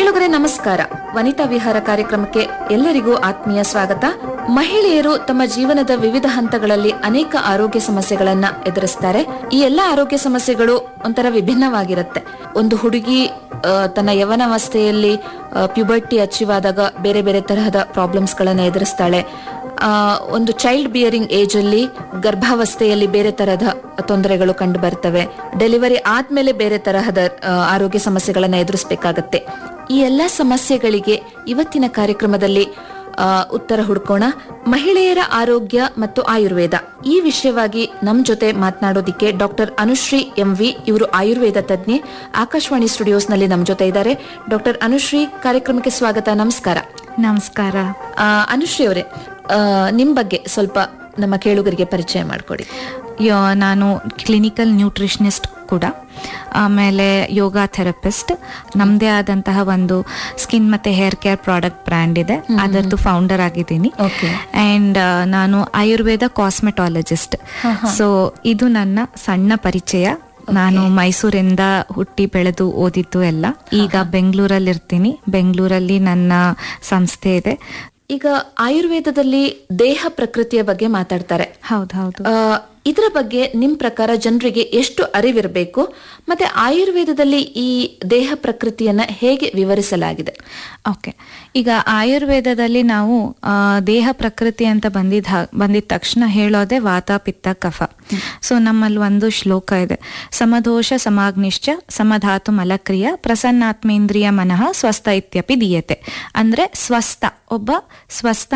ಕೇಳುಗರೆ ನಮಸ್ಕಾರ ವನಿತಾ ವಿಹಾರ ಕಾರ್ಯಕ್ರಮಕ್ಕೆ ಎಲ್ಲರಿಗೂ ಆತ್ಮೀಯ ಸ್ವಾಗತ ಮಹಿಳೆಯರು ತಮ್ಮ ಜೀವನದ ವಿವಿಧ ಹಂತಗಳಲ್ಲಿ ಅನೇಕ ಆರೋಗ್ಯ ಸಮಸ್ಯೆಗಳನ್ನ ಎದುರಿಸ್ತಾರೆ ಈ ಎಲ್ಲಾ ಆರೋಗ್ಯ ಸಮಸ್ಯೆಗಳು ಒಂಥರ ವಿಭಿನ್ನವಾಗಿರುತ್ತೆ ಒಂದು ಹುಡುಗಿ ಆ, ತನ್ನ ಯವನಾವಸ್ಥೆಯಲ್ಲಿ ಪ್ಯುಬರ್ಟಿ ಅಚೀವ್ ಆದಾಗ ಬೇರೆ ಬೇರೆ ತರಹದ ಪ್ರಾಬ್ಲಮ್ಸ್ ಗಳನ್ನ ಎದುರಿಸ್ತಾಳೆ ಆ, ಒಂದು ಚೈಲ್ಡ್ ಬಿಯರಿಂಗ್ ಏಜ್ ಅಲ್ಲಿ ಗರ್ಭಾವಸ್ಥೆಯಲ್ಲಿ ಬೇರೆ ತರಹದ ತೊಂದರೆಗಳು ಕಂಡು ಬರ್ತವೆ ಡೆಲಿವರಿ ಆದ್ಮೇಲೆ ಬೇರೆ ತರಹದ ಆ, ಆರೋಗ್ಯ ಸಮಸ್ಯೆಗಳನ್ನ ಎದುರಿಸಬೇಕಾಗತ್ತೆ ಈ ಎಲ್ಲಾ ಸಮಸ್ಯೆಗಳಿಗೆ ಇವತ್ತಿನ ಕಾರ್ಯಕ್ರಮದಲ್ಲಿ ಆ, ಉತ್ತರ ಹುಡ್ಕೋಣ ಮಹಿಳೆಯರ ಆರೋಗ್ಯ ಮತ್ತು ಆಯುರ್ವೇದ ಈ ವಿಷಯವಾಗಿ ನಮ್ ಜೊತೆ ಮಾತನಾಡೋದಿಕ್ಕೆ ಡಾಕ್ಟರ್ ಅನುಶ್ರೀ ಎಂ ವಿ ಇವರು ಆಯುರ್ವೇದ ತಜ್ಞೆ ಆಕಾಶವಾಣಿ ಸ್ಟುಡಿಯೋಸ್ ನಲ್ಲಿ ನಮ್ ಜೊತೆ ಇದ್ದಾರೆ ಡಾಕ್ಟರ್ ಅನುಶ್ರೀ ಕಾರ್ಯಕ್ರಮಕ್ಕೆ ಸ್ವಾಗತ ನಮಸ್ಕಾರ ನಮಸ್ಕಾರ ಆ, ಅನುಶ್ರೀ ಅವರೇ ಆ, ನಿಮ್ ಬಗ್ಗೆ ಸ್ವಲ್ಪ ನಮ್ಮ ಕೇಳುಗರಿಗೆ ಪರಿಚಯ ಮಾಡಿಕೊಡಿ ಯೋ ನಾನು ಕ್ಲಿನಿಕಲ್ ನ್ಯೂಟ್ರಿಷನಿಸ್ಟ್ ಕೂಡ ಆಮೇಲೆ ಯೋಗ ಥೆರಪಿಸ್ಟ್ ನಮ್ಮದೇ ಆದಂತಹ ಒಂದು ಸ್ಕಿನ್ ಮತ್ತೆ ಹೇರ್ ಕೇರ್ ಪ್ರಾಡಕ್ಟ್ ಬ್ರ್ಯಾಂಡ್ ಇದೆ ಅದರದ್ದು ಫೌಂಡರ್ ಆಗಿದ್ದೀನಿ Okay. ಅಂಡ್ ನಾನು ಆಯುರ್ವೇದ ಕಾಸ್ಮೆಟಾಲಜಿಸ್ಟ್ ಸೊ ಇದು ನನ್ನ ಸಣ್ಣ ಪರಿಚಯ ನಾನು ಮೈಸೂರಿಂದ ಹುಟ್ಟಿ ಬೆಳೆದು ಓದಿದ್ದು ಎಲ್ಲ ಈಗ ಬೆಂಗಳೂರಲ್ಲಿ ಇರ್ತೀನಿ ಬೆಂಗಳೂರಲ್ಲಿ ನನ್ನ ಸಂಸ್ಥೆ ಇದೆ ಈಗ ಆಯುರ್ವೇದದಲ್ಲಿ ದೇಹ ಪ್ರಕೃತಿಯ ಬಗ್ಗೆ ಮಾತಾಡ್ತಾರೆ ಹೌದು ಹೌದು ಆ, ಇದರ ಬಗ್ಗೆ ನಿಮ್ ಪ್ರಕಾರ ಜನರಿಗೆ ಎಷ್ಟು ಅರಿವಿರಬೇಕು ಮತ್ತೆ ಆಯುರ್ವೇದದಲ್ಲಿ ಈ ದೇಹ ಪ್ರಕೃತಿಯನ್ನ ಹೇಗೆ ವಿವರಿಸಲಾಗಿದೆ ಓಕೆ ಈಗ ಆಯುರ್ವೇದದಲ್ಲಿ ನಾವು ಆ, ದೇಹ ಪ್ರಕೃತಿ ಅಂತ ಬಂದಿದ್ದ ಹಾ- ಬಂದಿದ ತಕ್ಷಣ ಹೇಳೋದೆ ವಾತ ಪಿತ್ತ ಕಫ ಸೊ ನಮ್ಮಲ್ಲಿ ಒಂದು ಶ್ಲೋಕ ಇದೆ ಸಮದೋಷ ಸಮಾಗ್ನಿಶ್ಚ ಸಮಧಾತು ಮಲಕ್ರಿಯ ಪ್ರಸನ್ನಾತ್ಮೇಂದ್ರಿಯ ಮನಃ ಸ್ವಸ್ಥ ಇತ್ಯಪಿ ದೀಯತೆ ಅಂದ್ರೆ ಸ್ವಸ್ಥ ಒಬ್ಬ ಸ್ವಸ್ಥ